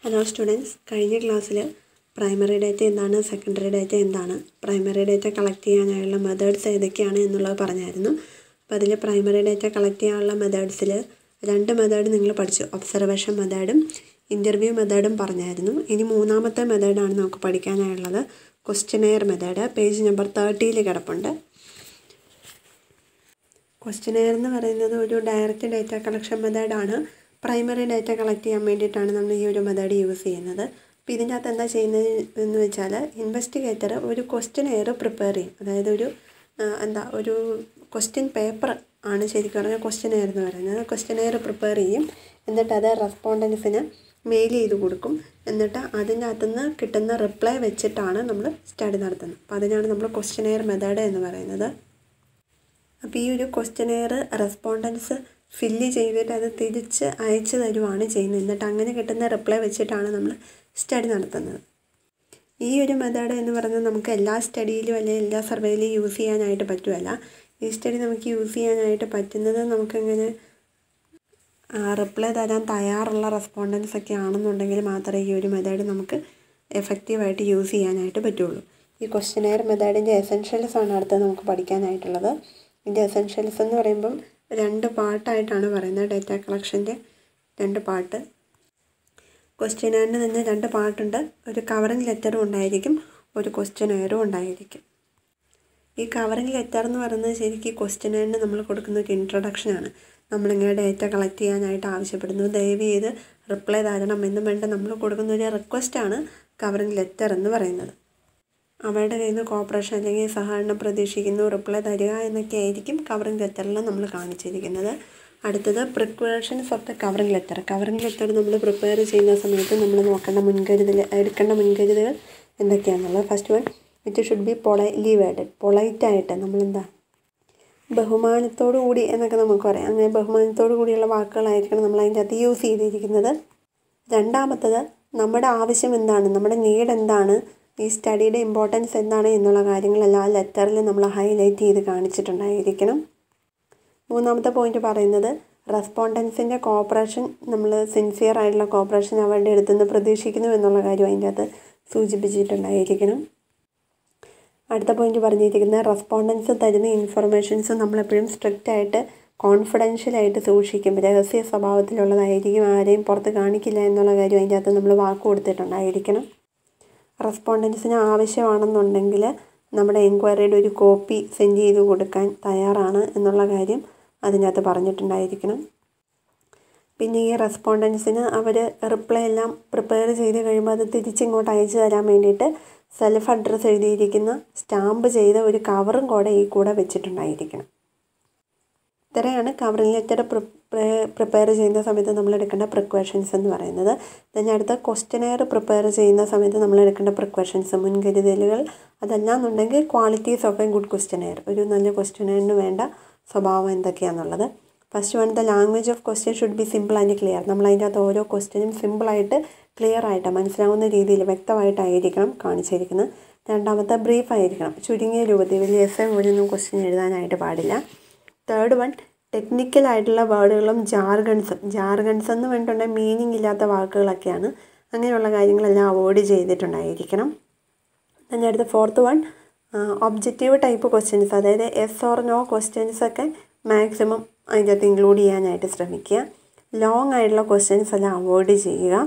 hello students കഴിഞ്ഞ ക്ലാസ്സിൽ primary data എന്താണ് സെക്കൻഡറി ഡാറ്റ എന്താണ് പ്രൈമറി ഡാറ്റ കളക്ട് ചെയ്യാനായുള്ള മെത്തേഡ്സ് ഏതൊക്കെയാണ് എന്നുള്ളത് പറഞ്ഞായിരുന്നു അപ്പോൾ അതിൽ പ്രൈമറി ഡാറ്റ കളക്ട് ചെയ്യാനുള്ള മെത്തേഡ്സിൽ രണ്ട് മെത്തേഡ് നിങ്ങൾ പഠിച്ചു ഒബ്സർവേഷൻ മെത്തേഡും ഇൻ്റർവ്യൂ മെത്തേഡും പറഞ്ഞായിരുന്നു ഇനി മൂന്നാമത്തെ മെത്തേഡാണ് നമുക്ക് പഠിക്കാനായുള്ളത് ക്വസ്റ്റ്യനെയർ മെത്തേഡ് പേജ് നമ്പർ തേർട്ടിയിൽ കിടപ്പുണ്ട് ക്വസ്റ്റ്യനെയർ എന്ന് പറയുന്നത് ഒരു ഡയറക്റ്റ് ഡാറ്റ കളക്ഷൻ മെത്തേഡാണ് പ്രൈമറി ഡാറ്റ കളക്ട് ചെയ്യാൻ വേണ്ടിയിട്ടാണ് നമ്മൾ ഈ ഒരു മെത്തേഡ് യൂസ് ചെയ്യുന്നത് അപ്പോൾ ഇതിൻ്റെ അകത്ത് എന്താ ചെയ്യുന്നത് എന്ന് വെച്ചാൽ ഇൻവെസ്റ്റിഗേറ്റർ ഒരു ക്വസ്റ്റ്യനെയർ പ്രിപ്പയർ ചെയ്യും അതായത് ഒരു ആ, എന്താ ഒരു ക്വസ്റ്റ്യൻ പേപ്പർ ആണ് ശരിക്കും പറഞ്ഞാൽ ക്വസ്റ്റ്യനെയർ എന്ന് പറയുന്നത് ക്വസ്റ്റ്യനെയർ പ്രിപ്പയർ ചെയ്യും എന്നിട്ട് അത് റെസ്പോണ്ടൻസിന് മെയിൽ ചെയ്ത് കൊടുക്കും എന്നിട്ട് അതിൻ്റെ അകത്തുനിന്ന് കിട്ടുന്ന റിപ്ലൈ വെച്ചിട്ടാണ് നമ്മൾ സ്റ്റഡി നടത്തുന്നത് അപ്പോൾ അതിനാണ് നമ്മൾ ക്വസ്റ്റ്യനെയർ മെത്തേഡ് എന്ന് പറയുന്നത് അപ്പോൾ ഈ ഒരു ക്വസ്റ്റ്യനെയർ റെസ്പോണ്ടൻസ് ഫില്ല് ചെയ്തിട്ട് അത് തിരിച്ച് അയച്ചു തരുവാണ് ചെയ്യുന്നത് എന്നിട്ട് അങ്ങനെ കിട്ടുന്ന റിപ്ലൈ വെച്ചിട്ടാണ് നമ്മൾ സ്റ്റഡി നടത്തുന്നത് ഈ ഒരു മെത്തേഡ് എന്ന് പറയുന്നത് നമുക്ക് എല്ലാ സ്റ്റഡിയിലും അല്ലെങ്കിൽ എല്ലാ സർവേയിലും യൂസ് ചെയ്യാനായിട്ട് പറ്റുമല്ല ഈ സ്റ്റഡി നമുക്ക് യൂസ് ചെയ്യാനായിട്ട് പറ്റുന്നത് നമുക്കിങ്ങനെ റിപ്ലൈ തരാൻ തയ്യാറുള്ള റെസ്പോണ്ടൻസ് ഒക്കെ ആണെന്നുണ്ടെങ്കിൽ മാത്രമേ ഈ ഒരു മെത്തേഡ് നമുക്ക് എഫക്റ്റീവായിട്ട് യൂസ് ചെയ്യാനായിട്ട് പറ്റുള്ളൂ ഈ ക്വസ്റ്റ്യനെയർ മെത്തേഡിൻ്റെ എസെൻഷ്യൽസ് ആണ് അടുത്ത് നമുക്ക് പഠിക്കാനായിട്ടുള്ളത് ഇതിൻ്റെ എസെൻഷ്യൽസ് എന്ന് പറയുമ്പം രണ്ട് പാർട്ടായിട്ടാണ് പറയുന്നത് ഡേറ്റ കളക്ഷൻ്റെ രണ്ട് പാർട്ട് ക്വസ്റ്റ്യനെയറിന് തന്നെ രണ്ട് പാർട്ടുണ്ട് ഒരു കവറിംഗ് ലെറ്ററും ഉണ്ടായിരിക്കും ഒരു ക്വസ്റ്റ്യനെയറും ഉണ്ടായിരിക്കും ഈ കവറിംഗ് ലെറ്റർ എന്ന് പറയുന്നത് ശരിക്കും ക്വസ്റ്റ്യനെയറിന് നമ്മൾ കൊടുക്കുന്ന ഒരു ഇൻട്രൊഡക്ഷനാണ് നമ്മളിങ്ങനെ ഡേറ്റ കളക്ട് ചെയ്യാനായിട്ട് ആവശ്യപ്പെടുന്നു ദയവ് ചെയ്ത് റിപ്ലൈ തരണം എന്നും വേണ്ട നമ്മൾ കൊടുക്കുന്ന ഒരു റിക്വസ്റ്റാണ് കവറിംഗ് ലെറ്റർ എന്ന് പറയുന്നത് അവരുടെ കയ്യിൽ നിന്ന് കോപ്പറേഷൻ അല്ലെങ്കിൽ സഹകരണം പ്രതീക്ഷിക്കുന്നു റിപ്ലൈ തരിക എന്നൊക്കെ ആയിരിക്കും കവറിംഗ് ലെറ്ററിൽ നമ്മൾ കാണിച്ചിരിക്കുന്നത് അടുത്തത് preparations of the covering letter covering letter നമ്മൾ പ്രിപ്പയർ ചെയ്യുന്ന സമയത്ത് നമ്മൾ നോക്കേണ്ട മുൻകരുതൽ എടുക്കേണ്ട മുൻകരുതലുകൾ എന്തൊക്കെയാണെന്നുള്ളത് first one it should be politely worded പൊളൈറ്റായിട്ട് നമ്മളെന്താ ബഹുമാനത്തോടു കൂടി എന്നൊക്കെ നമുക്ക് പറയാം അങ്ങനെ ബഹുമാനത്തോടു കൂടിയുള്ള വാക്കുകളായിരിക്കണം നമ്മൾ അതിൻ്റെ അകത്ത് യൂസ് ചെയ്തിരിക്കുന്നത് രണ്ടാമത്തത് നമ്മുടെ ആവശ്യം എന്താണ് നമ്മുടെ നീഡ് എന്താണ് ഈ സ്റ്റഡിയുടെ ഇമ്പോർട്ടൻസ് എന്താണ് എന്നുള്ള കാര്യങ്ങളെല്ലാം ആ ലെറ്ററിൽ നമ്മൾ ഹൈലൈറ്റ് ചെയ്ത് കാണിച്ചിട്ടുണ്ടായിരിക്കണം മൂന്നാമത്തെ പോയിന്റ് പറയുന്നത് റെസ്പോണ്ടൻസിൻ്റെ കോപ്പറേഷൻ നമ്മൾ സിൻസിയർ ആയിട്ടുള്ള കോപ്പറേഷൻ അവരുടെ അടുത്ത് നിന്ന് പ്രതീക്ഷിക്കുന്നു എന്നുള്ള കാര്യം അതിൻ്റെ അകത്ത് സൂചിപ്പിച്ചിട്ടുണ്ടായിരിക്കണം അടുത്ത പോയിന്റ് പറഞ്ഞിരിക്കുന്നത് റെസ്പോണ്ടൻസ് തരുന്ന ഇൻഫർമേഷൻസ് നമ്മളെപ്പോഴും സ്ട്രിക്റ്റ് ആയിട്ട് കോൺഫിഡൻഷ്യലായിട്ട് സൂക്ഷിക്കും രഹസ്യ സ്വഭാവത്തിലുള്ളതായിരിക്കും ആരെയും പുറത്ത് കാണിക്കില്ല എന്നുള്ള കാര്യം അതിൻ്റെ അകത്ത് നമ്മൾ വാക്ക് കൊടുത്തിട്ടുണ്ടായിരിക്കണം റെസ്പോണ്ടൻസിന് ആവശ്യമാണെന്നുണ്ടെങ്കിൽ നമ്മുടെ എൻക്വയറിയുടെ ഒരു കോപ്പി സെൻഡ് ചെയ്ത് കൊടുക്കാൻ തയ്യാറാണ് എന്നുള്ള കാര്യം അതിനകത്ത് പറഞ്ഞിട്ടുണ്ടായിരിക്കണം പിന്നെ ഈ റെസ്പോണ്ടൻസിന് അവർ റിപ്ലൈ എല്ലാം പ്രിപ്പയർ ചെയ്ത് കഴിയുമ്പോൾ അത് തിരിച്ചിങ്ങോട്ട് അയച്ചു തരാൻ വേണ്ടിയിട്ട് സെൽഫ് അഡ്രസ്സ് എഴുതിയിരിക്കുന്ന സ്റ്റാമ്പ് ചെയ്ത ഒരു കവറും കൂടെ ഈ കൂടെ വെച്ചിട്ടുണ്ടായിരിക്കണം ഇത്രയാണ് കവറിംഗ് ലെറ്റർ പ്രിപ്പയർ ചെയ്യുന്ന സമയത്ത് നമ്മൾ എടുക്കേണ്ട പ്രിക്വേഷൻസ് എന്ന് പറയുന്നത് then അടുത്ത ക്വസ്റ്റ്യനെയർ പ്രിപ്പയർ ചെയ്യുന്ന സമയത്ത് നമ്മൾ എടുക്കേണ്ട പ്രിക്വേഷൻസ് മുൻകരുതലുകൾ അതല്ലാന്നുണ്ടെങ്കിൽ qualities of a good questionnaire ഒരു നല്ല ക്വസ്റ്റ്യനെയറിന് വേണ്ട സ്വഭാവം എന്തൊക്കെയാണെന്നുള്ളത് first one the language of question should be simple and clear നമ്മൾ അതിൻ്റെ അകത്ത് ഓരോ ക്വസ്റ്റ്യനും സിമ്പിളായിട്ട് ക്ലിയർ ആയിട്ട് മനസ്സിലാവുന്ന രീതിയിൽ വ്യക്തമായിട്ടായിരിക്കണം കാണിച്ചിരിക്കുന്നത് രണ്ടാമത്തെ ബ്രീഫ് ആയിരിക്കണം ചുരുങ്ങിയ രൂപത്തിൽ വലിയ എസ് എ പോലൊന്നും ക്വസ്റ്റ്യൻ എഴുതാനായിട്ട് പാടില്ല തേർഡ് വൺ ടെക്നിക്കൽ ആയിട്ടുള്ള വേർഡുകളും ജാർഗൺസും ജാർഗൺസ് എന്ന് പറഞ്ഞിട്ടുണ്ടെങ്കിൽ മീനിങ് ഇല്ലാത്ത വാക്കുകളൊക്കെയാണ് അങ്ങനെയുള്ള കാര്യങ്ങളെല്ലാം അവോയ്ഡ് ചെയ്തിട്ടുണ്ടായിരിക്കണം then അടുത്ത fourth one objective type questions അതായത് എസ് ഓർ നോ ക്വസ്റ്റ്യൻസ് ഒക്കെ മാക്സിമം അതിൻ്റെ അകത്ത് ഇൻക്ലൂഡ് ചെയ്യാനായിട്ട് ശ്രമിക്കുക ലോങ് ആയിട്ടുള്ള ക്വസ്റ്റ്യൻസ് എല്ലാം അവോയ്ഡ് ചെയ്യുക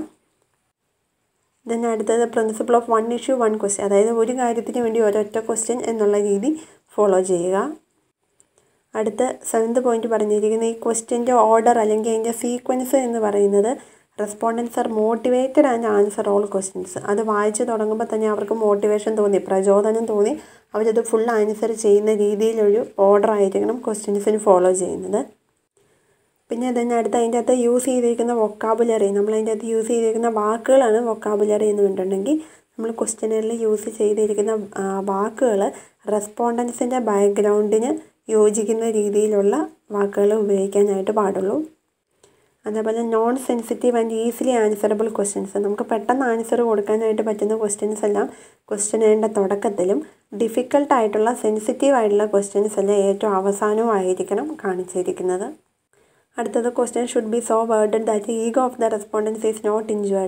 ദെൻ അടുത്തത് principle of one issue one question അതായത് ഒരു കാര്യത്തിന് വേണ്ടി ഒരൊറ്റ ക്വസ്റ്റ്യൻ എന്നുള്ള രീതി ഫോളോ ചെയ്യുക അടുത്ത സെവൻത് പോയിന്റ് പറഞ്ഞിരിക്കുന്ന ഈ ക്വസ്റ്റ്യൻ്റെ ഓർഡർ അല്ലെങ്കിൽ അതിൻ്റെ സീക്വൻസ് എന്ന് പറയുന്നത് respondents are motivated and answer all questions അത് വായിച്ച് തുടങ്ങുമ്പോൾ തന്നെ അവർക്ക് മോട്ടിവേഷൻ തോന്നി പ്രചോദനം തോന്നി അവരത് ഫുൾ ആൻസർ ചെയ്യുന്ന രീതിയിലൊരു ഓർഡർ ആയിരിക്കണം ക്വസ്റ്റ്യൻസിന് ഫോളോ ചെയ്യുന്നത് പിന്നെ അതിന് അടുത്ത് അതിൻ്റെ അകത്ത് യൂസ് ചെയ്തിരിക്കുന്ന വൊക്കാബുലറി നമ്മൾ അതിൻ്റെ അകത്ത് യൂസ് ചെയ്തിരിക്കുന്ന വാക്കുകളാണ് വൊക്കാബുലറി എന്ന് പറഞ്ഞിട്ടുണ്ടെങ്കിൽ നമ്മൾ ക്വസ്റ്റ്യനറിൽ യൂസ് ചെയ്തിരിക്കുന്ന വാക്കുകൾ റെസ്പോണ്ടൻസിൻ്റെ ബാക്ക്ഗ്രൗണ്ടിന് യോജിക്കുന്ന രീതിയിലുള്ള വാക്കുകൾ ഉപയോഗിക്കാനായിട്ട് പാടുള്ളൂ അതേപോലെ non sensitive and easily answerable questions നമുക്ക് പെട്ടെന്ന് ആൻസർ കൊടുക്കാനായിട്ട് പറ്റുന്ന ക്വസ്റ്റ്യൻസ് എല്ലാം ക്വസ്റ്റ്യനേറിൻ്റെ തുടക്കത്തിലും ഡിഫിക്കൽട്ട് ആയിട്ടുള്ള സെൻസിറ്റീവ് ആയിട്ടുള്ള ക്വസ്റ്റ്യൻസ് എല്ലാം ഏറ്റവും അവസാനവും ആയിരിക്കണം കാണിച്ചിരിക്കുന്നത് അടുത്തത് question should be so worded that ego of the respondents is not injured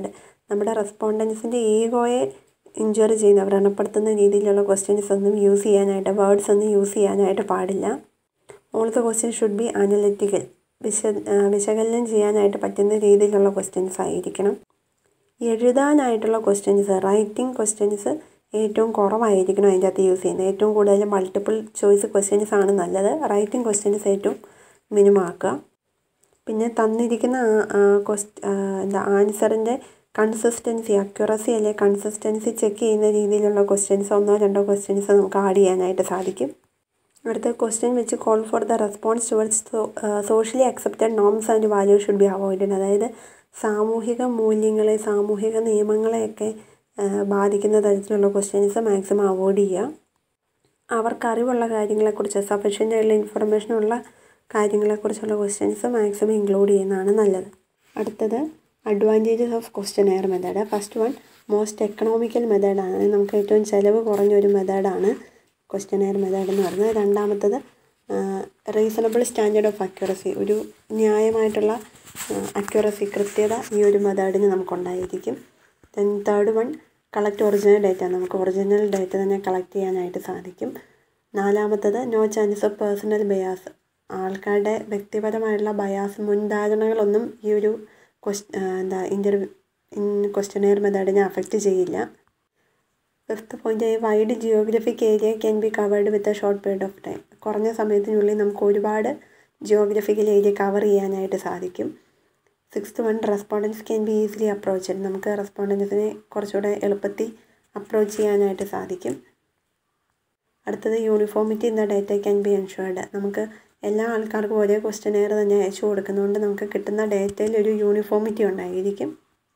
നമ്മുടെ റെസ്പോണ്ടൻസിൻ്റെ ഈഗോയെ ഇഞ്ചുറി ചെയ്യുന്ന വ്രണപ്പെടുത്തുന്ന രീതിയിലുള്ള ക്വസ്റ്റ്യൻസ് ഒന്നും യൂസ് ചെയ്യാനായിട്ട് വേർഡ്സ് ഒന്നും യൂസ് ചെയ്യാനായിട്ട് പാടില്ല all the question should be analytical വിശ വിശകലനം ചെയ്യാനായിട്ട് പറ്റുന്ന രീതിയിലുള്ള ക്വസ്റ്റ്യൻസ് ആയിരിക്കണം എഴുതാനായിട്ടുള്ള ക്വസ്റ്റ്യൻസ് റൈറ്റിംഗ് ക്വസ്റ്റ്യൻസ് ഏറ്റവും കുറവായിരിക്കണം അതിൻ്റെ അകത്ത് യൂസ് ചെയ്യുന്നത് ഏറ്റവും കൂടുതൽ മൾട്ടിപ്പിൾ ചോയ്സ് ക്വസ്റ്റ്യൻസ് ആണ് നല്ലത് റൈറ്റിംഗ് ക്വസ്റ്റ്യൻസ് ഏറ്റവും മിനിമം ആക്കുക പിന്നെ തന്നിരിക്കുന്ന ക്വസ്റ്റ് എന്താ ആൻസറിൻ്റെ കൺസിസ്റ്റൻസി അക്യുറസി അല്ലെ കൺസിസ്റ്റൻസി ചെക്ക് ചെയ്യുന്ന രീതിയിലുള്ള ക്വസ്റ്റ്യൻസ് ഒന്നോ രണ്ടോ ക്വസ്റ്റ്യൻസ് നമുക്ക് ആഡ് ചെയ്യാനായിട്ട് സാധിക്കും അടുത്ത ക്വസ്റ്റ്യൻ വെച്ച് call for the response towards socially accepted norms and value should be avoided അതായത് സാമൂഹിക മൂല്യങ്ങളെ സാമൂഹിക നിയമങ്ങളെയൊക്കെ ബാധിക്കുന്ന തരത്തിലുള്ള ക്വസ്റ്റ്യൻസ് മാക്സിമം അവോയ്ഡ് ചെയ്യുക അവർക്ക് അറിവുള്ള കാര്യങ്ങളെക്കുറിച്ച് സഫീഷ്യൻ്റ് ആയിട്ടുള്ള ഇൻഫർമേഷൻ ഉള്ള കാര്യങ്ങളെക്കുറിച്ചുള്ള ക്വസ്റ്റ്യൻസ് മാക്സിമം ഇൻക്ലൂഡ് ചെയ്യുന്നതാണ് നല്ലത് അടുത്തത് advantages of questionnaire method first one most economical മെത്തേഡാണ് നമുക്ക് ഏറ്റവും ചിലവ് കുറഞ്ഞൊരു മെത്തേഡാണ് ക്വസ്റ്റ്യൻ എയർ മെത്തേഡ് എന്ന് പറയുന്നത് രണ്ടാമത്തത് റീസണബിൾ സ്റ്റാൻഡേർഡ് ഓഫ് അക്യുറസി ഒരു ന്യായമായിട്ടുള്ള അക്യുറസി കൃത്യത ഈ ഒരു മെത്തേഡിന് നമുക്കുണ്ടായിരിക്കും then third one collect original data നമുക്ക് ഒറിജിനൽ ഡേറ്റ തന്നെ കളക്ട് ചെയ്യാനായിട്ട് സാധിക്കും നാലാമത്തത് no chance of personal bias ആൾക്കാരുടെ വ്യക്തിപരമായിട്ടുള്ള ബയാസ് മുൻധാരണകളൊന്നും ഈ ഒരു ക്വസ്റ്റ് എന്താ ഇൻ്റർവ്യൂ ക്വസ്റ്റ്യനെയർ മെത്തേഡിനെ അഫക്റ്റ് ചെയ്യില്ല fifth point wide geographic area can be covered with a short period of time കുറഞ്ഞ സമയത്തിനുള്ളിൽ നമുക്ക് ഒരുപാട് ജിയോഗ്രഫിക്കൽ ഏരിയ കവർ ചെയ്യാനായിട്ട് സാധിക്കും sixth one respondents can be easily approach നമുക്ക് റെസ്പോണ്ടൻസിനെ കുറച്ചുകൂടെ എളുപ്പത്തിൽ അപ്രോച്ച് ചെയ്യാനായിട്ട് സാധിക്കും അടുത്തത് uniformity in the data can be ensured നമുക്ക് എല്ലാ ആൾക്കാർക്കും ഒരേ ക്വസ്റ്റ്യനെയർ തന്നെ അയച്ചു കൊടുക്കുന്നതുകൊണ്ട് നമുക്ക് കിട്ടുന്ന ഡേറ്റയിൽ ഒരു യൂണിഫോമിറ്റി ഉണ്ടായിരിക്കും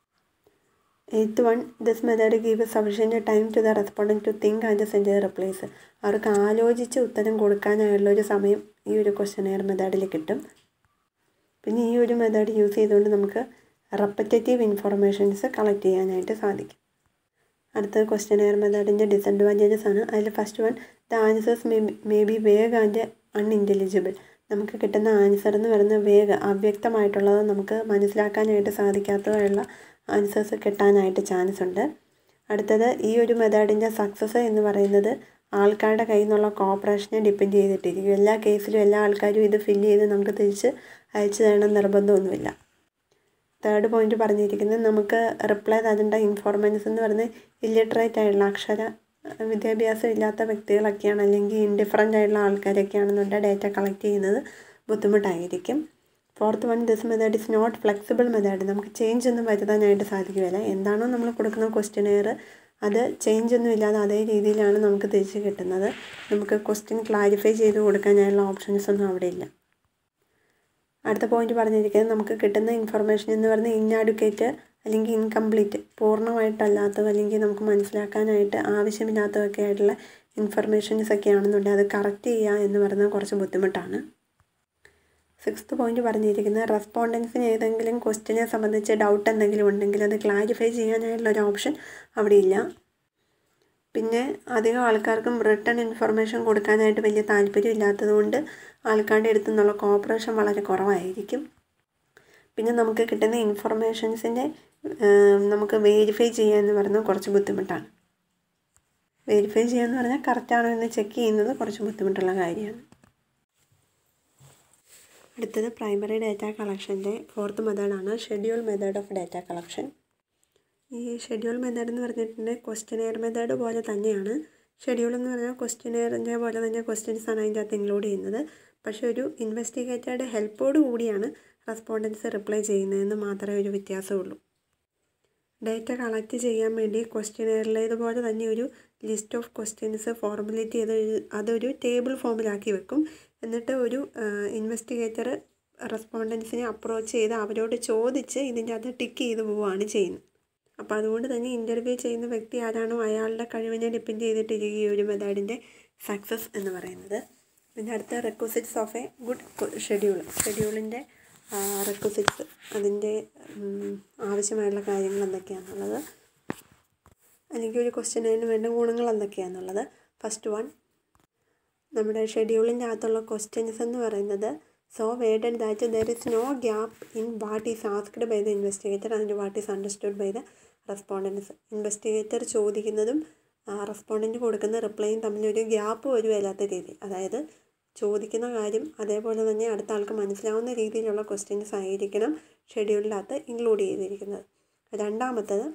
eighth one this method give sufficient time to the respondent to think and send replies അവർക്ക് ആലോചിച്ച് ഉത്തരം കൊടുക്കാനായുള്ള ഒരു സമയം ഈ ഒരു ക്വസ്റ്റ്യനെയർ മെത്തേഡിൽ കിട്ടും പിന്നെ ഈ ഒരു മെത്തേഡ് യൂസ് ചെയ്തുകൊണ്ട് നമുക്ക് റെപ്പറ്റേറ്റീവ് ഇൻഫർമേഷൻസ് കളക്ട് ചെയ്യാനായിട്ട് സാധിക്കും അടുത്തത് ക്വസ്റ്റ്യനെയർ മെത്തേഡിൻ്റെ ഡിസഡ്വാൻറ്റേജസ് ആണ് അതിൽ first one the answers may may be vague and unintelligible നമുക്ക് കിട്ടുന്ന ആൻസർ എന്ന് പറയുന്ന വേഗ് അവ്യക്തമായിട്ടുള്ളത് നമുക്ക് മനസ്സിലാക്കാനായിട്ട് സാധിക്കാത്തതായുള്ള ആൻസേഴ്സ് കിട്ടാനായിട്ട് ചാൻസ് ഉണ്ട് അടുത്തത് ഈ ഒരു മെത്തേഡിൻ്റെ സക്സസ് എന്ന് പറയുന്നത് ആൾക്കാരുടെ കയ്യിൽ നിന്നുള്ള കോപ്പറേഷനെ ഡിപ്പെൻഡ് ചെയ്തിട്ടിരിക്കും എല്ലാ കേസിലും എല്ലാ ആൾക്കാരും ഇത് ഫില്ല് ചെയ്ത് നമുക്ക് തിരിച്ച് അയച്ചു തരണം നിർബന്ധമൊന്നുമില്ല തേർഡ് പോയിന്റ് പറഞ്ഞിരിക്കുന്നത് നമുക്ക് റിപ്ലൈ തരേണ്ട ഇൻഫോർമൻസ് എന്ന് പറയുന്നത് ഇല്ലിറ്ററേറ്റ് ആയിട്ടുള്ള അക്ഷര വിദ്യാഭ്യാസം ഇല്ലാത്ത വ്യക്തികളൊക്കെയാണ് അല്ലെങ്കിൽ ഇൻഡിഫറൻ്റ് ആയിട്ടുള്ള ആൾക്കാരൊക്കെയാണെന്നുണ്ടെങ്കിൽ ഡേറ്റ കളക്ട് ചെയ്യുന്നത് ബുദ്ധിമുട്ടായിരിക്കും fourth one this method is not flexible method നമുക്ക് ചേഞ്ച് ഒന്നും വരുത്താനായിട്ട് സാധിക്കുകയില്ല എന്താണോ നമ്മൾ കൊടുക്കുന്ന ക്വസ്റ്റ്യനെയർ അത് ചേഞ്ച് ഒന്നും ഇല്ലാതെ അതേ രീതിയിലാണ് നമുക്ക് തിരിച്ച് കിട്ടുന്നത് നമുക്ക് ക്വസ്റ്റ്യൻ ക്ലാരിഫൈ ചെയ്ത് കൊടുക്കാനായുള്ള ഓപ്ഷൻസ് ഒന്നും അവിടെ ഇല്ല അടുത്ത പോയിന്റ് പറഞ്ഞിരിക്കുന്നത് നമുക്ക് കിട്ടുന്ന ഇൻഫർമേഷൻ എന്ന് പറയുന്നത് ഇന്നാഡ്യൂക്കേറ്റ് അല്ലെങ്കിൽ ഇൻകംപ്ലീറ്റ് പൂർണ്ണമായിട്ടല്ലാത്തത് അല്ലെങ്കിൽ നമുക്ക് മനസ്സിലാക്കാനായിട്ട് ആവശ്യമില്ലാത്തതൊക്കെ ആയിട്ടുള്ള ഇൻഫർമേഷൻസ് ഒക്കെ ആണെന്നുണ്ടെങ്കിൽ അത് കറക്റ്റ് ചെയ്യുക എന്ന് പറയുന്നത് കുറച്ച് ബുദ്ധിമുട്ടാണ് സിക്സ്ത് പോയിന്റ് പറഞ്ഞിരിക്കുന്നത് റെസ്പോണ്ടൻസിന് ഏതെങ്കിലും ക്വസ്റ്റ്യനെ സംബന്ധിച്ച് ഡൗട്ട് എന്തെങ്കിലും ഉണ്ടെങ്കിൽ അത് ക്ലാരിഫൈ ചെയ്യാനായിട്ടുള്ള ഒരു ഓപ്ഷൻ അവിടെ ഇല്ല പിന്നെ അധികം ആൾക്കാർക്കും റിട്ടേൺ ഇൻഫർമേഷൻ കൊടുക്കാനായിട്ട് വലിയ താല്പര്യം ഇല്ലാത്തതുകൊണ്ട് ആൾക്കാരുടെ അടുത്തു നിന്നുള്ള കോപ്പറേഷൻ വളരെ കുറവായിരിക്കും പിന്നെ നമുക്ക് കിട്ടുന്ന ഇൻഫർമേഷൻസിൻ്റെ നമുക്ക് വെരിഫൈ ചെയ്യുക എന്ന് പറയുന്നത് കുറച്ച് ബുദ്ധിമുട്ടാണ് വെരിഫൈ ചെയ്യുക എന്ന് പറഞ്ഞാൽ കറക്റ്റാണോ എന്ന് ചെക്ക് ചെയ്യുന്നത് കുറച്ച് ബുദ്ധിമുട്ടുള്ള കാര്യമാണ് അടുത്തത് പ്രൈമറി ഡാറ്റ കളക്ഷൻ്റെ ഫോർത്ത് മെത്തേഡാണ് schedule method of data collection ഈ ഷെഡ്യൂൾ മെത്തേഡ് എന്ന് പറഞ്ഞിട്ടുണ്ടെങ്കിൽ ക്വസ്റ്റ്യനെയർ മെത്തേഡ് പോലെ തന്നെയാണ് ഷെഡ്യൂൾ എന്ന് പറഞ്ഞാൽ ക്വസ്റ്റ്യനെയറിൻ്റെ പോലെ തന്നെ ക്വസ്റ്റ്യൻസ് ആണ് അതിൻ്റെ അകത്ത് ഇൻക്ലൂഡ് ചെയ്യുന്നത് പക്ഷേ ഒരു ഇൻവെസ്റ്റിഗേറ്ററുടെ ഹെൽപ്പോട് കൂടിയാണ് റെസ്പോണ്ടൻസ് റിപ്ലൈ ചെയ്യുന്നതെന്ന് മാത്രമേ ഒരു വ്യത്യാസമുള്ളൂ ഡേറ്റ കളക്ട് ചെയ്യാൻ വേണ്ടി ക്വസ്റ്റ്യനെയറിലേതുപോലെ തന്നെ ഒരു ലിസ്റ്റ് ഓഫ് ക്വസ്റ്റ്യൻസ് ഫോർമുലേറ്റ് ചെയ്ത് അതൊരു ടേബിൾ ഫോമിലാക്കി വെക്കും എന്നിട്ട് ഒരു ഇൻവെസ്റ്റിഗേറ്റർ റെസ്പോണ്ടൻസിനെ അപ്രോച്ച് ചെയ്ത് അവരോട് ചോദിച്ച് ഇതിൻ്റെ അകത്ത് ടിക്ക് ചെയ്ത് പോവുകയാണ് ചെയ്യുന്നത് അപ്പോൾ അതുകൊണ്ട് തന്നെ ഇൻ്റർവ്യൂ ചെയ്യുന്ന വ്യക്തി ആരാണോ അയാളുടെ കഴിവിനെ ഡിപ്പെൻഡ് ചെയ്തിട്ടിരിക്കും ഈ ഒരു മെത്തേഡിൻ്റെ സക്സസ് എന്ന് പറയുന്നത് പിന്നെ അടുത്ത requisites of a good schedule ഷെഡ്യൂളിൻ്റെ റെക്വസിറ്റ്സ് അതിൻ്റെ ആവശ്യമായുള്ള കാര്യങ്ങൾ എന്തൊക്കെയാണെന്നുള്ളത് അല്ലെങ്കിൽ ഒരു ക്വസ്റ്റ്യനേന് വേണ്ട ഗുണങ്ങൾ എന്തൊക്കെയാണെന്നുള്ളത് ഫസ്റ്റ് വൺ നമ്മുടെ ഷെഡ്യൂളിൻ്റെ അകത്തുള്ള ക്വസ്റ്റ്യൻസ് എന്ന് പറയുന്നത് so worded that there is no gap in what is asked by the investigator and what is understood by the respondents investigator ചോദിക്കുന്നതും റെസ്പോണ്ടൻറ്റ് കൊടുക്കുന്ന റിപ്ലൈയും തമ്മിലൊരു ഗ്യാപ്പ് വരുമില്ലാത്ത രീതി അതായത് ചോദിക്കുന്ന കാര്യം അതേപോലെ തന്നെ അടുത്ത ആൾക്ക് മനസ്സിലാവുന്ന രീതിയിലുള്ള ക്വസ്റ്റ്യൻസ് ആയിരിക്കണം ഷെഡ്യൂളിനകത്ത് ഇൻക്ലൂഡ് ചെയ്തിരിക്കുന്നത് രണ്ടാമത്തത്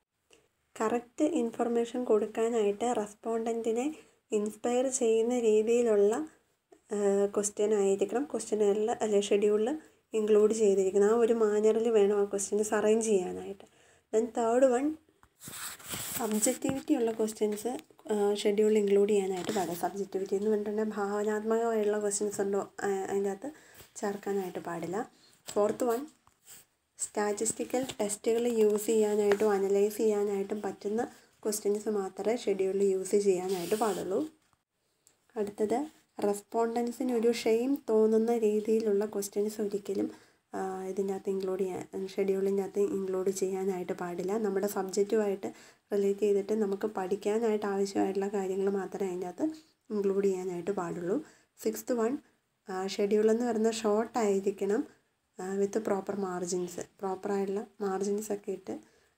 കറക്റ്റ് ഇൻഫർമേഷൻ കൊടുക്കാനായിട്ട് റെസ്പോണ്ടൻറ്റിനെ ഇൻസ്പയർ ചെയ്യുന്ന രീതിയിലുള്ള ക്വസ്റ്റ്യൻ ആയിരിക്കണം ക്വസ്റ്റ്യനറിൽ അല്ലെ ഷെഡ്യൂളിൽ ഇൻക്ലൂഡ് ചെയ്തിരിക്കുന്നത് ആ ഒരു മാനറിൽ വേണം ആ ക്വസ്റ്റ്യൻസ് അറേഞ്ച് ചെയ്യാനായിട്ട് ദെൻ തേർഡ് വൺ സബ്ജക്റ്റിവിറ്റി ഉള്ള ക്വസ്റ്റ്യൻസ് ഷെഡ്യൂളിൽ ഇൻക്ലൂഡ് ചെയ്യാനായിട്ട് പാടില്ല സബ്ജക്റ്റിവിറ്റി എന്ന് പറഞ്ഞിട്ടുണ്ടെങ്കിൽ ഭാവനാത്മകമായിട്ടുള്ള ക്വസ്റ്റ്യൻസ് ഉണ്ടോ അതിൻ്റെ അകത്ത് ചേർക്കാനായിട്ട് പാടില്ല ഫോർത്ത് വൺ സ്റ്റാറ്റിസ്റ്റിക്കൽ ടെസ്റ്റുകൾ യൂസ് ചെയ്യാനായിട്ടും അനലൈസ് ചെയ്യാനായിട്ടും പറ്റുന്ന ക്വസ്റ്റ്യൻസ് മാത്രമേ ഷെഡ്യൂളിൽ യൂസ് ചെയ്യാനായിട്ട് പാടുള്ളൂ അടുത്തത് റെസ്പോണ്ടൻസിന് ഒരു ഷെയിം തോന്നുന്ന രീതിയിലുള്ള ക്വസ്റ്റ്യൻസ് ഒരിക്കലും ഇതിനകത്ത് ഇൻക്ലൂഡ് ചെയ്യാൻ ഷെഡ്യൂളിൻ്റെ അകത്ത് ഇൻക്ലൂഡ് ചെയ്യാനായിട്ട് പാടില്ല നമ്മുടെ സബ്ജക്റ്റുമായിട്ട് റിലേറ്റ് ചെയ്തിട്ട് നമുക്ക് പഠിക്കാനായിട്ട് ആവശ്യമായിട്ടുള്ള കാര്യങ്ങൾ മാത്രമേ അതിൻ്റെ അകത്ത് ഇൻക്ലൂഡ് ചെയ്യാനായിട്ട് പാടുള്ളൂ സിക്സ്ത് വൺ ഷെഡ്യൂൾ എന്ന് പറയുന്നത് ഷോർട്ട് ആയിരിക്കണം വിത്ത് പ്രോപ്പർ മാർജിൻസ് പ്രോപ്പറായിട്ടുള്ള മാർജിൻസ് ഒക്കെ ഇട്ട്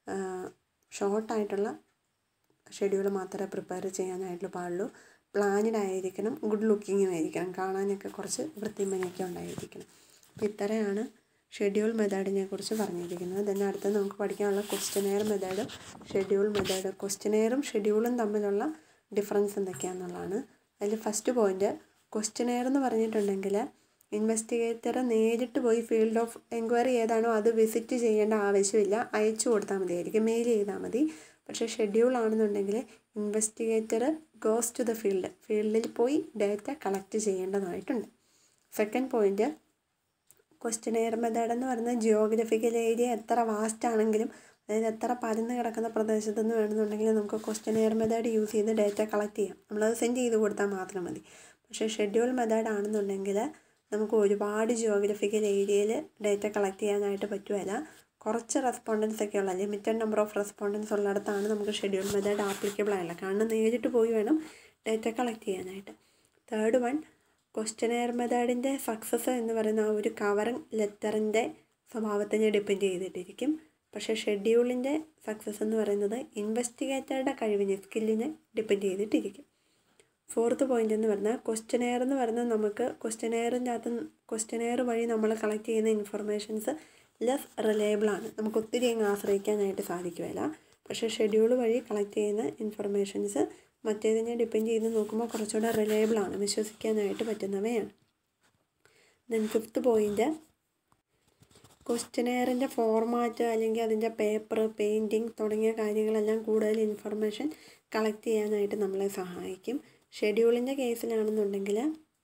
ഷോർട്ടായിട്ടുള്ള ഷെഡ്യൂൾ മാത്രമേ പ്രിപ്പയർ ചെയ്യാനായിട്ട് പാടുള്ളൂ പ്ലാനഡ് ആയിരിക്കണം ഗുഡ് ലുക്കിങ്ങും ആയിരിക്കണം കാണാനൊക്കെ കുറച്ച് വൃത്തിമനൊക്കെ ഉണ്ടായിരിക്കണം അപ്പോൾ ഇത്രയാണ് ഷെഡ്യൂൾ മെത്തേഡിനെ കുറിച്ച് പറഞ്ഞിരിക്കുന്നത് തന്നെ അടുത്ത് നമുക്ക് പഠിക്കാനുള്ള ക്വസ്റ്റ്യനെയർ മെത്തേഡ് ഷെഡ്യൂൾ മെത്തേഡ് ക്വസ്റ്റ്യനെയറും ഷെഡ്യൂളും തമ്മിലുള്ള ഡിഫറൻസ് എന്തൊക്കെയാണെന്നുള്ളതാണ് അതിൽ ഫസ്റ്റ് പോയിന്റ് ക്വസ്റ്റ്യനെയർ എന്ന് പറഞ്ഞിട്ടുണ്ടെങ്കിൽ ഇൻവെസ്റ്റിഗേറ്റർ നേരിട്ട് പോയി ഫീൽഡ് ഓഫ് എൻക്വയറി ഏതാണോ അത് വിസിറ്റ് ചെയ്യേണ്ട ആവശ്യമില്ല അയച്ചു കൊടുത്താൽ മതിയായിരിക്കും മെയിൽ ചെയ്താൽ മതി പക്ഷേ ഷെഡ്യൂൾ ആണെന്നുണ്ടെങ്കിൽ investigator goes to the field ഫീൽഡിൽ പോയി ഡേറ്റ കളക്ട് ചെയ്യേണ്ടതായിട്ടുണ്ട് സെക്കൻഡ് പോയിന്റ് ക്വസ്റ്റ്യനെയർ മെത്തേഡ് എന്ന് പറയുന്നത് ജിയോഗ്രഫിക്കൽ ഏരിയ എത്ര വാസ്റ്റ് ആണെങ്കിലും അതായത് എത്ര പരന്ന് കിടക്കുന്ന പ്രദേശത്ത് നിന്ന് വേണമെന്നുണ്ടെങ്കിൽ നമുക്ക് ക്വസ്റ്റ്യനെയർ മെത്തേഡ് യൂസ് ചെയ്ത് ഡേറ്റ കളക്ട് ചെയ്യാം നമ്മളത് സെൻഡ് ചെയ്ത് കൊടുത്താൽ മാത്രം മതി പക്ഷേ ഷെഡ്യൂൾ മെത്തേഡ് ആണെന്നുണ്ടെങ്കിൽ നമുക്ക് ഒരുപാട് ജിയോഗ്രഫിക്കൽ ഏരിയയിൽ ഡേറ്റ കളക്ട് ചെയ്യാനായിട്ട് പറ്റുമല്ല കുറച്ച് റെസ്പോണ്ടൻസ് ഒക്കെ ഉള്ള ലിമിറ്റഡ് നമ്പർ ഓഫ് റെസ്പോണ്ടൻസ് ഉള്ളിടത്താണ് നമുക്ക് ഷെഡ്യൂൾ മെത്തേഡ് ആപ്ലിക്കബിൾ ആയില്ല കാരണം നേരിട്ട് പോയി വേണം ഡേറ്റ കളക്ട് ചെയ്യാനായിട്ട് തേർഡ് വൺ ക്വസ്റ്റ്യനെയർ മെത്തേഡിൻ്റെ സക്സസ് എന്ന് പറയുന്ന ആ ഒരു കവറിങ് ലെറ്ററിൻ്റെ സ്വഭാവത്തിനെ ഡിപ്പെൻഡ് ചെയ്തിട്ടിരിക്കും പക്ഷേ ഷെഡ്യൂളിൻ്റെ സക്സസ് എന്ന് പറയുന്നത് ഇൻവെസ്റ്റിഗേറ്ററുടെ കഴിവിനെ സ്കില്ലിനെ ഡിപ്പെൻഡ് ചെയ്തിട്ടിരിക്കും ഫോർത്ത് പോയിന്റ് എന്ന് പറഞ്ഞാൽ ക്വസ്റ്റ്യനെയർ എന്ന് പറയുന്നത് നമുക്ക് ക്വസ്റ്റ്യനെയറിൻ്റെ അകത്ത് ക്വസ്റ്റ്യനെയർ വഴി നമ്മൾ കളക്ട് ചെയ്യുന്ന ഇൻഫർമേഷൻസ് ലെസ് റിലയബിൾ ആണ് നമുക്ക് ഒത്തിരി അങ്ങ് ആശ്രയിക്കാനായിട്ട് സാധിക്കുകയില്ല പക്ഷേ ഷെഡ്യൂൾ വഴി കളക്ട് ചെയ്യുന്ന ഇൻഫർമേഷൻസ് മറ്റേതിനെ ഡിപ്പെൻഡ് ചെയ്ത് നോക്കുമ്പോൾ കുറച്ചുകൂടെ റിലയബിൾ ആണ് വിശ്വസിക്കാനായിട്ട് പറ്റുന്നവയാണ് ദെൻ ഫിഫ്ത്ത് പോയിന്റ് ക്വസ്റ്റ്യനെയറിൻ്റെ ഫോർമാറ്റ് അല്ലെങ്കിൽ അതിൻ്റെ പേപ്പർ പെയിൻറ്റിങ് തുടങ്ങിയ കാര്യങ്ങളെല്ലാം കൂടുതൽ ഇൻഫർമേഷൻ കളക്ട് ചെയ്യാനായിട്ട് നമ്മളെ സഹായിക്കും ഷെഡ്യൂളിൻ്റെ കേസിലാണെന്നുണ്ടെങ്കിൽ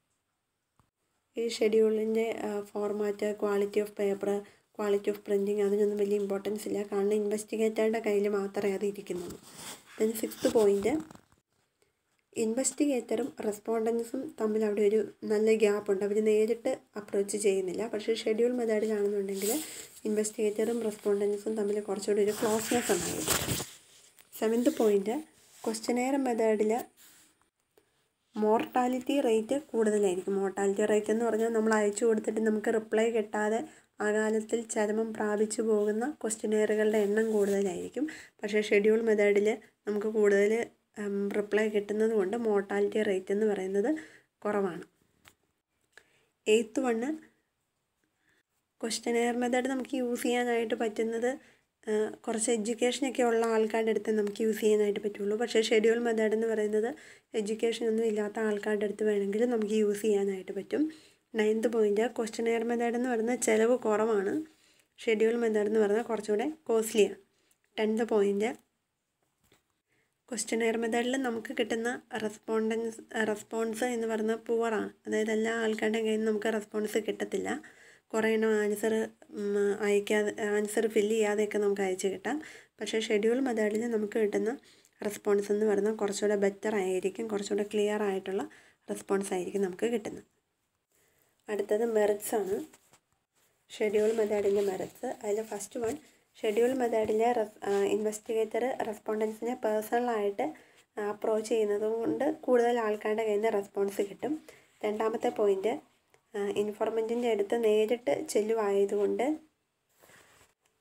ഈ ഷെഡ്യൂളിൻ്റെ format quality of paper quality of printing അതിനൊന്നും വലിയ ഇമ്പോർട്ടൻസ് ഇല്ല കാരണം ഇൻവെസ്റ്റിഗേറ്ററുടെ കയ്യിൽ മാത്രമേ അത് ഇരിക്കുന്നുള്ളൂ ദെൻ സിക്സ്ത് പോയിന്റ് ഇൻവെസ്റ്റിഗേറ്ററും റെസ്പോണ്ടൻസും തമ്മിൽ അവിടെ ഒരു നല്ല ഗ്യാപ്പ് ഉണ്ട് അവർ നേരിട്ട് അപ്രോച്ച് ചെയ്യുന്നില്ല പക്ഷേ ഷെഡ്യൂൾ മെത്തേഡിലാണെന്നുണ്ടെങ്കിൽ ഇൻവെസ്റ്റിഗേറ്ററും റെസ്പോണ്ടൻസും തമ്മിൽ കുറച്ചുകൂടി ഒരു ക്ലോസ്നെസ് ഉണ്ടായിരിക്കും സെവൻത്ത് പോയിന്റ് ക്വസ്റ്റ്യനെയർ മെത്തേഡിൽ മോർട്ടാലിറ്റി റേറ്റ് കൂടുതലായിരിക്കും മോർട്ടാലിറ്റി റേറ്റ് എന്ന് പറഞ്ഞാൽ നമ്മൾ അയച്ചു കൊടുത്തിട്ട് നമുക്ക് റിപ്ലൈ കിട്ടാതെ ആ കാലത്തിൽ ചരമം പ്രാപിച്ചു പോകുന്ന ക്വസ്റ്റ്യനെയറുകളുടെ എണ്ണം കൂടുതലായിരിക്കും പക്ഷേ ഷെഡ്യൂൾ മെത്തേഡിൽ നമുക്ക് കൂടുതൽ റിപ്ലൈ കിട്ടുന്നത് കൊണ്ട് മോർട്ടാലിറ്റി റേറ്റ് എന്ന് പറയുന്നത് കുറവാണ് എയ്ത്ത് വണ്ണ് ക്വസ്റ്റ്യനെയർ മെത്തേഡ് നമുക്ക് യൂസ് ചെയ്യാനായിട്ട് പറ്റുന്നത് കുറച്ച് എഡ്യൂക്കേഷനൊക്കെ ഉള്ള ആൾക്കാരുടെ അടുത്ത് നമുക്ക് യൂസ് ചെയ്യാനായിട്ട് പറ്റുള്ളൂ പക്ഷേ ഷെഡ്യൂൾ മെത്തേഡ് എന്ന് പറയുന്നത് എഡ്യൂക്കേഷൻ ഒന്നും ഇല്ലാത്ത ആൾക്കാരുടെ അടുത്ത് വേണമെങ്കിൽ നമുക്ക് യൂസ് ചെയ്യാനായിട്ട് പറ്റും നയൻത്ത് പോയിന്റ് ക്വസ്റ്റ്യനെയർ മെത്തേഡ് എന്ന് പറയുന്നത് ചിലവ് കുറവാണ് ഷെഡ്യൂൾ മെത്തേഡ് എന്ന് പറഞ്ഞാൽ കുറച്ചുകൂടെ കോസ്റ്റ്ലിയാണ് ടെൻത്ത് പോയിന്റ് ക്വസ്റ്റ്യനെയർ മെത്തേഡിൽ നമുക്ക് കിട്ടുന്ന റെസ്പോണ്ടൻസ് റെസ്പോൺസ് എന്ന് പറയുന്നത് പുവറാണ് അതായത് എല്ലാ ആൾക്കാരുടെയും കയ്യിൽ നിന്ന് നമുക്ക് റെസ്പോൺസ് കിട്ടത്തില്ല കുറേ എണ്ണം ആൻസർ അയക്കാതെ ആൻസർ ഫില്ല് ചെയ്യാതെയൊക്കെ നമുക്ക് അയച്ച് കിട്ടാം പക്ഷേ ഷെഡ്യൂൾ മെത്തേഡിൽ നമുക്ക് കിട്ടുന്ന റെസ്പോൺസ് എന്ന് പറയുന്നത് കുറച്ചുകൂടെ ബെറ്റർ ആയിരിക്കും കുറച്ചുകൂടെ ക്ലിയർ ആയിട്ടുള്ള റെസ്പോൺസ് ആയിരിക്കും നമുക്ക് കിട്ടുന്നത് അടുത്തത് മെറിറ്റ്സ് ആണ് ഷെഡ്യൂൾ മെത്തേഡിൻ്റെ മെറിറ്റ്സ് അതിൽ ഫസ്റ്റ് വൺ ഷെഡ്യൂൾ മെത്തേഡിലെ ഇൻവെസ്റ്റിഗേറ്റർ റെസ്പോണ്ടൻസിനെ പേഴ്സണലായിട്ട് അപ്രോച്ച് ചെയ്യുന്നത് കൊണ്ട് കൂടുതൽ ആൾക്കാരുടെ കയ്യിൽ നിന്ന് റെസ്പോൺസ് കിട്ടും രണ്ടാമത്തെ പോയിന്റ് ഇൻഫോർമൻറ്റിൻ്റെ അടുത്ത് നേരിട്ട് ചെല്ലുവായതുകൊണ്ട്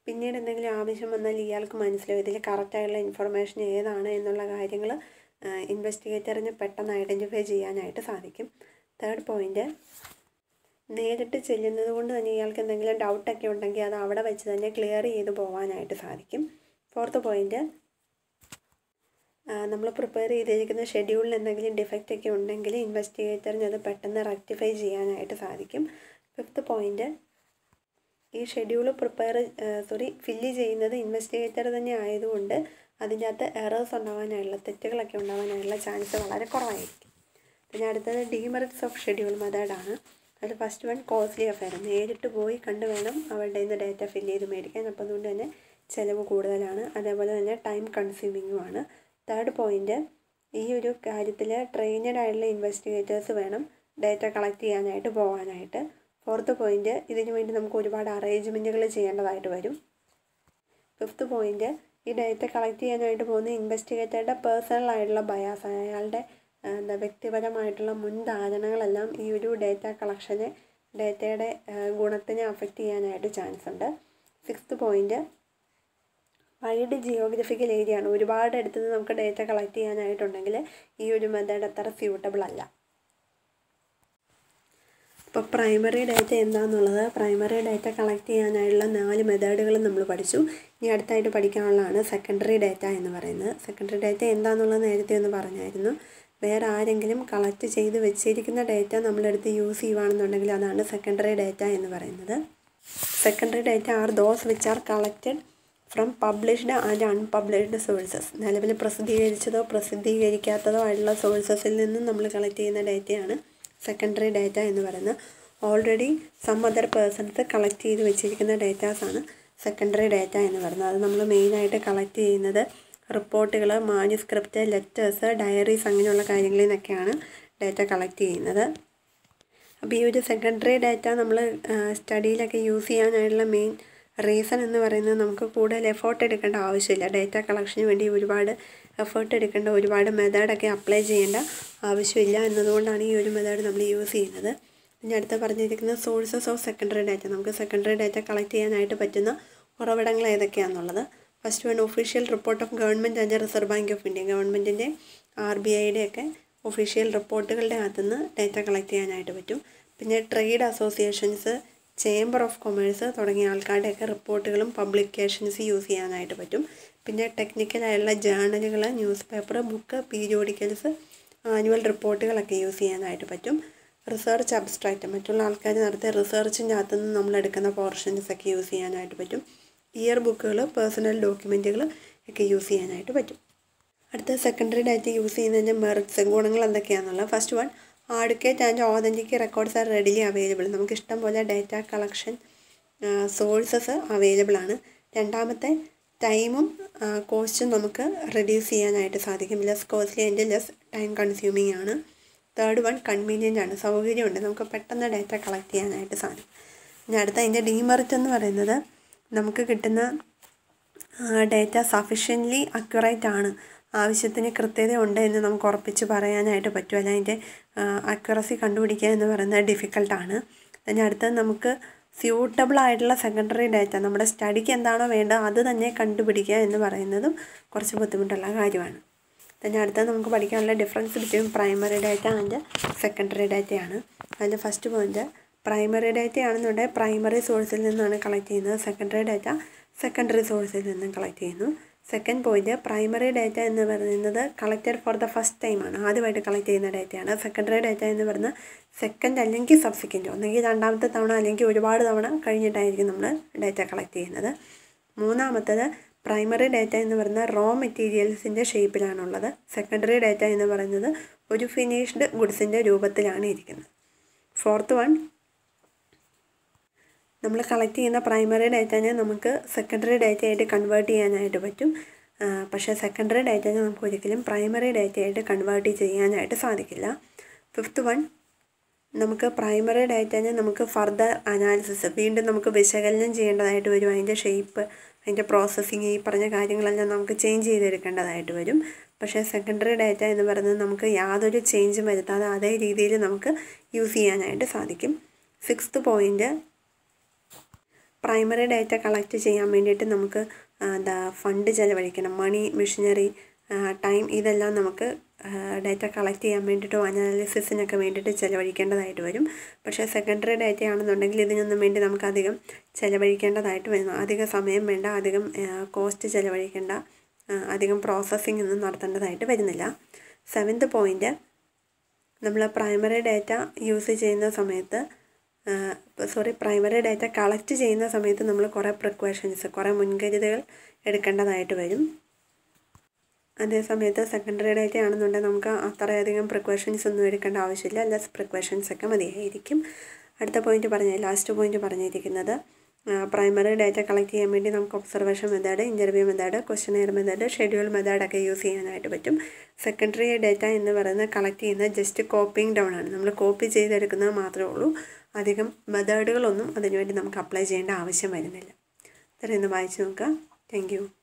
പിന്നീട് എന്തെങ്കിലും ആവശ്യം വന്നാൽ ഇയാൾക്ക് മനസ്സിലാവും ഇതിൽ കറക്റ്റായിട്ടുള്ള ഇൻഫർമേഷൻ ഏതാണ് എന്നുള്ള കാര്യങ്ങൾ ഇൻവെസ്റ്റിഗേറ്ററിന് പെട്ടെന്ന് ഐഡൻറ്റിഫൈ ചെയ്യാനായിട്ട് സാധിക്കും തേർഡ് പോയിൻറ്റ് നേരിട്ട് ചെല്ലുന്നത് കൊണ്ട് തന്നെ ഇയാൾക്ക് എന്തെങ്കിലും ഡൗട്ടൊക്കെ ഉണ്ടെങ്കിൽ അത് അവിടെ വെച്ച് തന്നെ ക്ലിയർ ചെയ്ത് പോകാനായിട്ട് സാധിക്കും ഫോർത്ത് പോയിൻറ്റ് നമ്മൾ പ്രിപ്പയർ ചെയ്തിരിക്കുന്ന ഷെഡ്യൂളിൽ എന്തെങ്കിലും ഡിഫക്റ്റ് ഒക്കെ ഉണ്ടെങ്കിൽ ഇൻവെസ്റ്റിഗേറ്ററിന് അത് പെട്ടെന്ന് റെക്ടിഫൈ ചെയ്യാനായിട്ട് സാധിക്കും ഫിഫ്ത്ത് പോയിൻറ്റ് ഈ ഷെഡ്യൂൾ പ്രിപ്പയർ സോറി ഫില്ല് ചെയ്യുന്നത് ഇൻവെസ്റ്റിഗേറ്റർ തന്നെ ആയതുകൊണ്ട് അതിൻ്റെ അകത്ത് എറേഴ്സ് ഉണ്ടാകാനായുള്ള തെറ്റുകളൊക്കെ ഉണ്ടാകാനായുള്ള ചാൻസ് വളരെ കുറവായിരിക്കും പിന്നെ അടുത്തത് ഡീമെറിറ്റ്സ് ഓഫ് ഷെഡ്യൂൾ മെത്തേഡാണ് അതിൽ ഫസ്റ്റ് വൺ കോസ്റ്റ്ലി അഫെയർ നേരിട്ട് പോയി കണ്ടു വേണം അവരുടെ നിന്ന് ഡേറ്റ ഫില്ല് ചെയ്ത് മേടിക്കാൻ അപ്പോൾ അതുകൊണ്ട് തന്നെ ചിലവ് കൂടുതലാണ് അതേപോലെ തന്നെ ടൈം കൺസ്യൂമിങ്ങുമാണ് തേർഡ് പോയിൻറ്റ് ഈ ഒരു കാര്യത്തിൽ ട്രെയിനഡ് ആയിട്ടുള്ള ഇൻവെസ്റ്റിഗേറ്റേഴ്സ് വേണം ഡേറ്റ കളക്ട് ചെയ്യാനായിട്ട് പോകാനായിട്ട് ഫോർത്ത് പോയിൻറ്റ് ഇതിനു വേണ്ടി നമുക്ക് ഒരുപാട് അറേഞ്ച്മെൻറ്റുകൾ ചെയ്യേണ്ടതായിട്ട് വരും ഫിഫ്ത്ത് പോയിൻറ്റ് ഈ ഡേറ്റ കളക്ട് ചെയ്യാനായിട്ട് പോകുന്ന ഇൻവെസ്റ്റിഗേറ്ററുടെ പേഴ്സണൽ ആയിട്ടുള്ള ബയാസ് അയാളുടെ എന്താ വ്യക്തിപരമായിട്ടുള്ള മുൻധാരണകളെല്ലാം ഈ ഒരു ഡേറ്റ കളക്ഷനെ ഡേറ്റയുടെ ഗുണത്തിനെ അഫക്റ്റ് ചെയ്യാനായിട്ട് ചാൻസ് ഉണ്ട് sixth point wide geographical area ആണ് ഒരുപാട് അടുത്ത് നിന്ന് നമുക്ക് ഡേറ്റ കളക്ട് ചെയ്യാനായിട്ടുണ്ടെങ്കിൽ ഈ ഒരു മെത്തേഡ് അത്ര സ്യൂട്ടബിൾ അല്ല ഇപ്പോൾ പ്രൈമറി ഡാറ്റ എന്താണെന്നുള്ളത് പ്രൈമറി ഡാറ്റ കളക്ട് ചെയ്യാനായുള്ള നാല് മെത്തേഡുകളും നമ്മൾ പഠിച്ചു ഇനി അടുത്തായിട്ട് പഠിക്കാനുള്ളതാണ് സെക്കൻഡറി ഡാറ്റ എന്ന് പറയുന്നത് സെക്കൻഡറി ഡാറ്റ എന്താണെന്നുള്ളത് നേരത്തെ ഒന്ന് പറഞ്ഞായിരുന്നു വേറെ ആരെങ്കിലും കളക്ട് ചെയ്ത് വെച്ചിരിക്കുന്ന ഡാറ്റ നമ്മളെടുത്ത് യൂസ് ചെയ്യുകയാണെന്നുണ്ടെങ്കിൽ അതാണ് സെക്കൻഡറി ഡാറ്റ എന്ന് പറയുന്നത് secondary data are those which are collected from published and unpublished sources നിലവിൽ പ്രസിദ്ധീകരിച്ചതോ പ്രസിദ്ധീകരിക്കാത്തതോ ആയിട്ടുള്ള സോഴ്സസിൽ നിന്നും നമ്മൾ കളക്ട് ചെയ്യുന്ന ഡാറ്റയാണ് സെക്കൻഡറി ഡാറ്റ എന്ന് പറയുന്നത് already some other persons collect ചെയ്ത് വെച്ചിരിക്കുന്ന ഡേറ്റാസാണ് സെക്കൻഡറി ഡാറ്റ എന്ന് പറയുന്നത് അത് നമ്മൾ മെയിനായിട്ട് കളക്ട് ചെയ്യുന്നത് റിപ്പോർട്ടുകൾ മാനുസ്ക്രിപ്റ്റ് ലെറ്റേഴ്സ് ഡയറീസ് അങ്ങനെയുള്ള കാര്യങ്ങളിൽ നിന്നൊക്കെയാണ് ഡാറ്റ കളക്ട് ചെയ്യുന്നത് അപ്പോൾ ഈ ഒരു സെക്കൻഡറി ഡാറ്റ നമ്മൾ സ്റ്റഡിയിലൊക്കെ യൂസ് ചെയ്യാനായിട്ടുള്ള മെയിൻ റീസൺ എന്ന് പറയുന്നത് നമുക്ക് കൂടുതൽ എഫേർട്ട് എടുക്കേണ്ട ആവശ്യമില്ല ഡാറ്റ കളക്ഷന് വേണ്ടി ഒരുപാട് എഫേർട്ട് എടുക്കേണ്ട ഒരുപാട് മെത്തേഡൊക്കെ അപ്ലൈ ചെയ്യേണ്ട ആവശ്യമില്ല എന്നതുകൊണ്ടാണ് ഈ ഒരു മെത്തേഡ് നമ്മൾ യൂസ് ചെയ്യുന്നത് പിന്നെ അടുത്ത് പറഞ്ഞിരിക്കുന്നത് സോഴ്സസ് ഓഫ് സെക്കൻഡറി ഡാറ്റ നമുക്ക് സെക്കൻഡറി ഡാറ്റ കളക്ട് ചെയ്യാനായിട്ട് പറ്റുന്ന ഉറവിടങ്ങൾ ഏതൊക്കെയാണെന്നുള്ളത് first one official report of government and Reserve Bank of India ഗവൺമെൻറ്റിൻ്റെ ആർ ബി ഐയുടെ ഒക്കെ ഒഫീഷ്യൽ റിപ്പോർട്ടുകളുടെ അകത്തുനിന്ന് ഡാറ്റ കളക്ട് ചെയ്യാനായിട്ട് പറ്റും പിന്നെ trade associations chamber of commerce തുടങ്ങിയ ആൾക്കാരുടെയൊക്കെ റിപ്പോർട്ടുകളും പബ്ലിക്കേഷൻസ് യൂസ് ചെയ്യാനായിട്ട് പറ്റും പിന്നെ ടെക്നിക്കലായുള്ള ജേണലുകൾ newspaper book periodicals annual റിപ്പോർട്ടുകളൊക്കെ യൂസ് ചെയ്യാനായിട്ട് പറ്റും റിസർച്ച് അബ്സ്ട്രാക്റ്റ് മറ്റുള്ള ആൾക്കാർ നടത്തിയ റിസർച്ചിൻ്റെ അകത്തുനിന്ന് നമ്മൾ എടുക്കുന്ന പോർഷൻസ് ഒക്കെ യൂസ് ചെയ്യാനായിട്ട് പറ്റും ഇയർ ബുക്കുകൾ പേഴ്സണൽ ഡോക്യുമെൻറ്റുകൾ ഒക്കെ യൂസ് ചെയ്യാനായിട്ട് പറ്റും അടുത്ത സെക്കൻഡറി ഡാറ്റ യൂസ് ചെയ്യുന്നതിൻ്റെ മെറിറ്റ്സ് ഗുണങ്ങൾ എന്തൊക്കെയാണെന്നുള്ളത് first one adequate and authentic records are readily available നമുക്ക് ഇഷ്ടം പോലെ ഡാറ്റ കളക്ഷൻ സോഴ്സസ് അവൈലബിൾ ആണ് രണ്ടാമത്തെ ടൈമും കോസ്റ്റും നമുക്ക് റെഡ്യൂസ് ചെയ്യാനായിട്ട് സാധിക്കും less costly and less time consuming ആണ് തേർഡ് വൺ കൺവീനിയൻ്റ് ആണ് സൗകര്യമുണ്ട് നമുക്ക് പെട്ടെന്ന് ഡാറ്റ കളക്ട് ചെയ്യാനായിട്ട് സാധിക്കും ഇനി അടുത്ത അതിൻ്റെ ഡീമെറിറ്റ് എന്ന് പറയുന്നത് നമുക്ക് കിട്ടുന്ന ഡാറ്റ സഫീഷ്യൻ്റ്ലി അക്യുറേറ്റ് ആണ് ആവശ്യത്തിന് കൃത്യത ഉണ്ട് എന്ന് നമുക്ക് ഉറപ്പിച്ച് പറയാനായിട്ട് പറ്റും അല്ല അതിൻ്റെ അക്യുറസി കണ്ടുപിടിക്കുക എന്ന് പറയുന്നത് ഡിഫിക്കൽട്ടാണ് പിന്നെ അടുത്തത് നമുക്ക് സ്യൂട്ടബിൾ ആയിട്ടുള്ള സെക്കൻഡറി ഡാറ്റ നമ്മുടെ സ്റ്റഡിക്ക് എന്താണോ വേണ്ടത് അത് തന്നെ കണ്ടുപിടിക്കുക എന്ന് പറയുന്നതും കുറച്ച് ബുദ്ധിമുട്ടുള്ള കാര്യമാണ് പിന്നെ അടുത്തത് നമുക്ക് പഠിക്കാനുള്ള difference between primary data and secondary ഡാറ്റയാണ് അതിൽ ഫസ്റ്റ് പോയിന്റ് പ്രൈമറി ഡാറ്റ ആണെന്നുണ്ടെങ്കിൽ പ്രൈമറി സോഴ്സിൽ നിന്നാണ് കളക്ട് ചെയ്യുന്നത് സെക്കൻഡറി ഡാറ്റ സെക്കൻഡറി സോഴ്സിൽ നിന്നും കളക്ട് ചെയ്യുന്നു സെക്കൻഡ് പോയിന്റ് പ്രൈമറി ഡാറ്റ എന്ന് പറയുന്നത് കളക്റ്റഡ് ഫോർ ദ ഫസ്റ്റ് ടൈമാണ് ആദ്യമായിട്ട് കളക്ട് ചെയ്യുന്ന ഡാറ്റയാണ് സെക്കൻഡറി ഡാറ്റ എന്ന് പറയുന്നത് സെക്കൻഡ് അല്ലെങ്കിൽ സബ്സിക്വൻറ്റ് ഒന്നെങ്കിൽ രണ്ടാമത്തെ തവണ അല്ലെങ്കിൽ ഒരുപാട് തവണ കഴിഞ്ഞിട്ടായിരിക്കും നമ്മൾ ഡാറ്റ കളക്ട് ചെയ്യുന്നത് മൂന്നാമത്തത് പ്രൈമറി ഡാറ്റ എന്ന് പറയുന്നത് റോ മെറ്റീരിയൽസിൻ്റെ ഷേപ്പിലാണുള്ളത് സെക്കൻഡറി ഡാറ്റ എന്ന് പറയുന്നത് ഒരു ഫിനിഷ്ഡ് ഗുഡ്സിൻ്റെ രൂപത്തിലാണ് ഇരിക്കുന്നത് ഫോർത്ത് വൺ നമ്മൾ കളക്ട് ചെയ്യുന്ന പ്രൈമറി ഡാറ്റനെ നമുക്ക് സെക്കൻഡറി ഡാറ്റ ആയിട്ട് കൺവേർട്ട് ചെയ്യാനായിട്ട് പറ്റും പക്ഷേ സെക്കൻഡറി ഡാറ്റനെ നമുക്ക് ഒരിക്കലും പ്രൈമറി ഡാറ്റ ആയിട്ട് കൺവേർട്ട് ചെയ്യാനായിട്ട് സാധിക്കില്ല ഫിഫ്ത്ത് വൺ നമുക്ക് പ്രൈമറി ഡാറ്റനെ നമുക്ക് ഫർദർ അനാലിസിസ് വീണ്ടും നമുക്ക് വിശകലനം ചെയ്യേണ്ടതായിട്ട് വരും അതിൻ്റെ ഷേപ്പ് അതിൻ്റെ പ്രോസസ്സിങ് ഈ പറഞ്ഞ കാര്യങ്ങളെല്ലാം നമുക്ക് ചേഞ്ച് ചെയ്തെടുക്കേണ്ടതായിട്ട് വരും പക്ഷേ സെക്കൻഡറി ഡാറ്റ എന്ന് പറയുന്നത് നമുക്ക് യാതൊരു ചേഞ്ചും വരുത്താതെ അതേ രീതിയിൽ നമുക്ക് യൂസ് ചെയ്യാനായിട്ട് സാധിക്കും sixth point primary data collect ചെയ്യാൻ വേണ്ടിയിട്ട് നമുക്ക് ആ, എന്താ ഫണ്ട് ചിലവഴിക്കണം മണി മെഷീനറി ടൈം ഇതെല്ലാം നമുക്ക് ഡാറ്റ കളക്ട് ചെയ്യാൻ വേണ്ടിയിട്ടും അനാലിസിസിനൊക്കെ വേണ്ടിയിട്ട് ചിലവഴിക്കേണ്ടതായിട്ട് വരും പക്ഷേ സെക്കൻഡറി ഡാറ്റ ആണെന്നുണ്ടെങ്കിൽ ഇതിനൊന്നും വേണ്ടി നമുക്ക് അധികം ചിലവഴിക്കേണ്ടതായിട്ട് വരുന്നു അധികം സമയം വേണ്ട അധികം കോസ്റ്റ് ചിലവഴിക്കേണ്ട ആ, അധികം പ്രോസസ്സിംഗ് ഒന്നും നടത്തേണ്ടതായിട്ട് വരുന്നില്ല സെവൻത്ത് പോയിൻറ്റ് നമ്മൾ പ്രൈമറി ഡാറ്റ യൂസ് ചെയ്യുന്ന സമയത്ത് സോറി പ്രൈമറി ഡാറ്റ കളക്ട് ചെയ്യുന്ന സമയത്ത് നമ്മൾ കുറേ പ്രിക്കോഷൻസ് കുറേ മുൻകരുതലുകൾ എടുക്കേണ്ടതായിട്ട് വരും അതേ സമയത്ത് സെക്കൻഡറി ഡാറ്റ ആണെന്നുണ്ടെങ്കിൽ നമുക്ക് അത്രയധികം പ്രിക്കോഷൻസ് ഒന്നും എടുക്കേണ്ട ആവശ്യമില്ല ലെസ് പ്രിക്കോഷൻസ് ഒക്കെ മതിയായിരിക്കും അടുത്ത പോയിന്റ് പറഞ്ഞ ലാസ്റ്റ് പോയിന്റ് പറഞ്ഞിരിക്കുന്നത് പ്രൈമറി ഡാറ്റ കളക്ട് ചെയ്യാൻ വേണ്ടി നമുക്ക് observation method interview method questionnaire method schedule മെത്തേഡൊക്കെ യൂസ് ചെയ്യാനായിട്ട് പറ്റും സെക്കൻഡറി ഡാറ്റ എന്ന് പറയുന്നത് കളക്ട് ചെയ്യുന്നത് ജസ്റ്റ് കോപ്പിംഗ് ഡൗൺ ആണ് നമ്മൾ കോപ്പി ചെയ്തെടുക്കുന്നത് മാത്രമേ ഉള്ളൂ അധികം മെത്തേഡുകളൊന്നും അതിനുവേണ്ടി നമുക്ക് അപ്ലൈ ചെയ്യേണ്ട ആവശ്യം വരുന്നില്ല ഇത്രയും ഒന്ന് വായിച്ച് നോക്കുക താങ്ക് യു